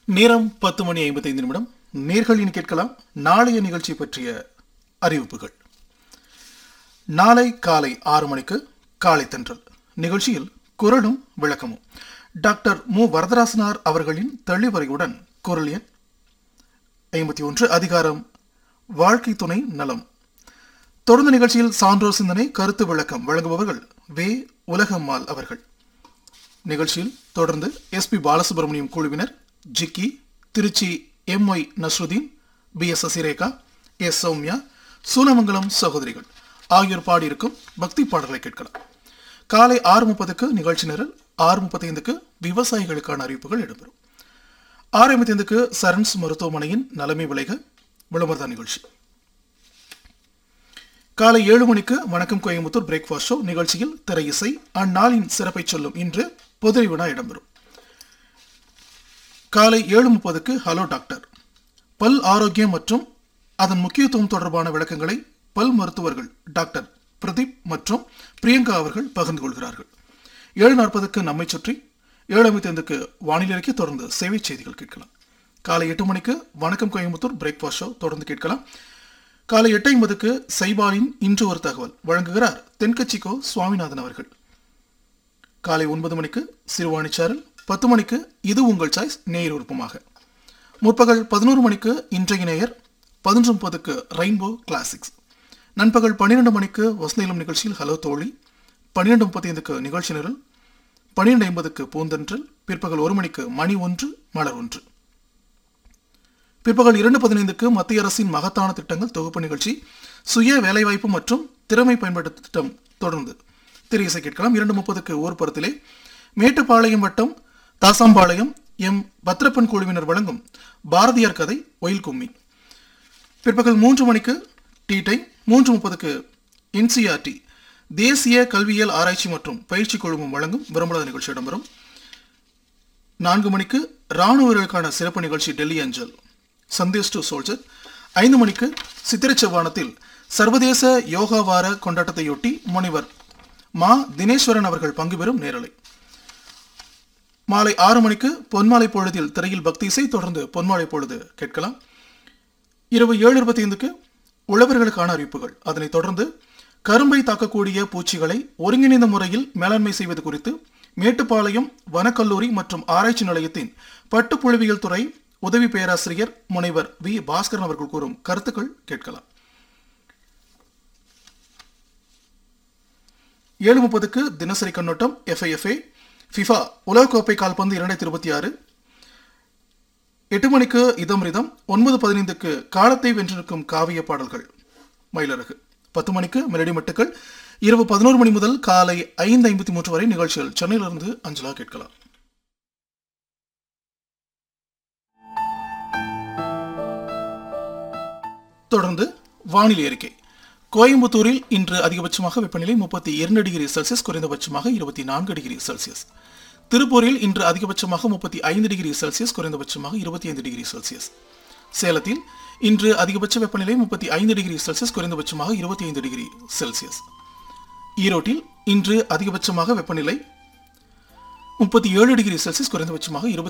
நேரம் பத்து மணி ஐம்பத்தைந்து நிமிடம் நேர்களின் கேட்கலாம் நாளைய நிகழ்ச்சி பற்றிய அறிவிப்புகள் நாளை காலை ஆறு மணிக்கு காலை தென்றல் நிகழ்ச்சியில் குரலும் விளக்கமும் டாக்டர் மு வரதராசனார் அவர்களின் தெளிவறையுடன் குரல் எண் ஐம்பத்தி ஒன்று அதிகாரம் வாழ்க்கை துணை நலம் தொடர்ந்து நிகழ்ச்சியில் சான்றோர் சிந்தனை கருத்து விளக்கம் வழங்குபவர்கள் வே உலகம்மாள் அவர்கள் நிகழ்ச்சியில் தொடர்ந்து எஸ்பி பாலசுப்ரமணியம் குழுவினர் Jikki Tiruchi M Y Nasruddin P S Sasirekha S Sowmya Soolamangalam சகோதரிகள் ஆகியோர் பாடியிருக்கும் பக்தி பாடல்களை கேட்கலாம் காலை ஆறு முப்பதுக்கு நிகழ்ச்சி நிரல் ஆறு முப்பத்தைந்துக்கு விவசாயிகளுக்கான அறிவிப்புகள் இடம்பெறும் ஆறு ஐம்பத்தைந்துக்கு சரண்ஸ் மருத்துவமனையின் நலமை விளைக விளம்பரதான் நிகழ்ச்சி காலை ஏழு மணிக்கு வணக்கம் கோயம்புத்தூர் பிரேக்ஃபாஸ்ட் ஷோ நிகழ்ச்சியில் திரை இசை அந்நாளின் சிறப்பை சொல்லும் இன்று பொதுரை விழா இடம்பெறும் காலை ஏழு முப்பதுக்கு ஹலோ டாக்டர் பல் ஆரோக்கியம் மற்றும் அதன் முக்கியத்துவம் தொடர்பான விளக்கங்களை பல் மருத்துவர்கள் டாக்டர் பிரதீப் மற்றும் பிரியங்கா அவர்கள் பகிர்ந்து கொள்கிறார்கள் ஏழு நாற்பதுக்கு நம்மை சுற்றி ஏழு ஐம்பத்தைந்துக்கு வானிலை அறிக்கை தொடர்ந்து சேவை செய்திகள் கேட்கலாம் காலை எட்டு மணிக்கு வணக்கம் கோயம்புத்தூர் பிரேக்ஃபாஸ்ட் ஷோ தொடர்ந்து கேட்கலாம் காலை எட்டு ஐம்பதுக்கு சைபாலின் இன்று ஒரு தகவல் வழங்குகிறார் தென்கட்சிக்கோ சுவாமிநாதன் அவர்கள் காலை ஒன்பது மணிக்கு சிறுவாணிச்சாரல் பத்து மணிக்கு இது உங்கள் சாய்ஸ் நேயர் விருப்பமாக முற்பகல் பதினோரு மணிக்கு இன்றைய நேயர் பதினொன்று முப்பதுக்கு ரெயின்போ கிளாசிக்ஸ் நண்பகல் பன்னிரெண்டு மணிக்கு வசந்தீலம் நிகழ்ச்சியில் ஹலோ தோழி பன்னிரெண்டு முப்பத்தைந்துக்கு நிகழ்ச்சி நிரல் பன்னிரெண்டு ஐம்பதுக்கு பூந்தன்றல் பிற்பகல் ஒரு மணிக்கு மணி ஒன்று மலர் ஒன்று பிற்பகல் இரண்டு பதினைந்துக்கு மத்திய அரசின் மகத்தான திட்டங்கள் தொகுப்பு நிகழ்ச்சி சுய வேலைவாய்ப்பு மற்றும் திறமை பயன்பாட்டு திட்டம் தொடர்ந்து திரு இசை கேட்கலாம் இரண்டு முப்பதுக்கு ஊர்புறத்திலே மேட்டுப்பாளையம் வட்டம் தாசாம்பாளையம் எம் பத்ரப்பன் குழுவினர் வழங்கும் பாரதியார் கதை ஒயில் கும்மி பிற்பகல் மூன்று மணிக்கு டீ டைம் மூன்று முப்பதுக்கு என்சிஆர்டி தேசிய கல்வியியல் ஆராய்ச்சி மற்றும் பயிற்சி குழுமம் வழங்கும் விரும்பலாத நிகழ்ச்சி இடம்பெறும் நான்கு மணிக்கு ராணுவ வீரர்களுக்கான சிறப்பு நிகழ்ச்சி டெல்லி அஞ்சல் சந்தேஷ் டு சோல்ஜர் ஐந்து மணிக்கு சித்திரை செவ்வானத்தில் சர்வதேச யோகா வார கொண்டாட்டத்தையொட்டி முனைவர் மா தினேஸ்வரன் அவர்கள் பங்கு பெறும் நேரலை மாலை ஆறு மணிக்கு பொன்மாலை பொழுதில் திரையில் பக்தி இசை தொடர்ந்து பொன்மாலை பொழுது கேட்கலாம் இரவு ஏழு இருபத்தி ஐந்துக்கு உழவர்களுக்கான அறிவிப்புகள் அதனைத் தொடர்ந்து கரும்பை தாக்கக்கூடிய பூச்சிகளை ஒருங்கிணைந்த முறையில் மேலாண்மை செய்வது குறித்து மேட்டுப்பாளையம் வனக்கல்லூரி மற்றும் ஆராய்ச்சி நிலையத்தின் பட்டுப்புழுவியல் துறை உதவி பேராசிரியர் முனைவர் வி பாஸ்கரன் அவர்கள் கூறும் கருத்துக்கள் கேட்கலாம் ஏழு முப்பதுக்கு தினசரி கண்ணோட்டம் எஃப்ஐஎஃப்ஏ ஃபிஃபா உலகக்கோப்பை கால்பந்து இரண்டாயிரத்தி இருபத்தி ஆறு எட்டு மணிக்கு இதம் ரிதம் ஒன்பது பதினைந்துக்கு காலத்தை வென்றிருக்கும் காவிய பாடல்கள் மயிலழகு பத்து மணிக்கு மெலடி மட்டுக்கள் இரவு பதினோரு மணி முதல் காலை ஐந்து ஐம்பத்தி மூன்று வரை நிகழ்ச்சிகள் சென்னையிலிருந்து அஞ்சலா கேட்கலாம் தொடர்ந்து வானிலை அறிக்கை கோயம்புத்தூரில் இன்று அதிகபட்சமாக வெப்பநிலை முப்பத்தி இரண்டு டிகிரி செல்சியஸ் குறைந்தபட்சமாக இருபத்தி நான்கு டிகிரி செல்சியஸ் திருப்பூரில் இன்று அதிகபட்சமாக முப்பத்தி ஐந்து டிகிரி செல்சியஸ் குறைந்தபட்சமாக இருபத்தி ஐந்து டிகிரி செல்சியஸ் சேலத்தில் இன்று அதிகபட்ச வெப்பநிலை முப்பத்தி ஐந்து டிகிரி செல்சியஸ் குறைந்தபட்சமாக இருபத்தி ஐந்து டிகிரி செல்சியஸ் ஈரோட்டில் இன்று அதிகபட்சமாக வெப்பநிலை முப்பத்தி ஏழு டிகிரி செல்சியஸ் குறைந்தபட்சமாக இருபத்தி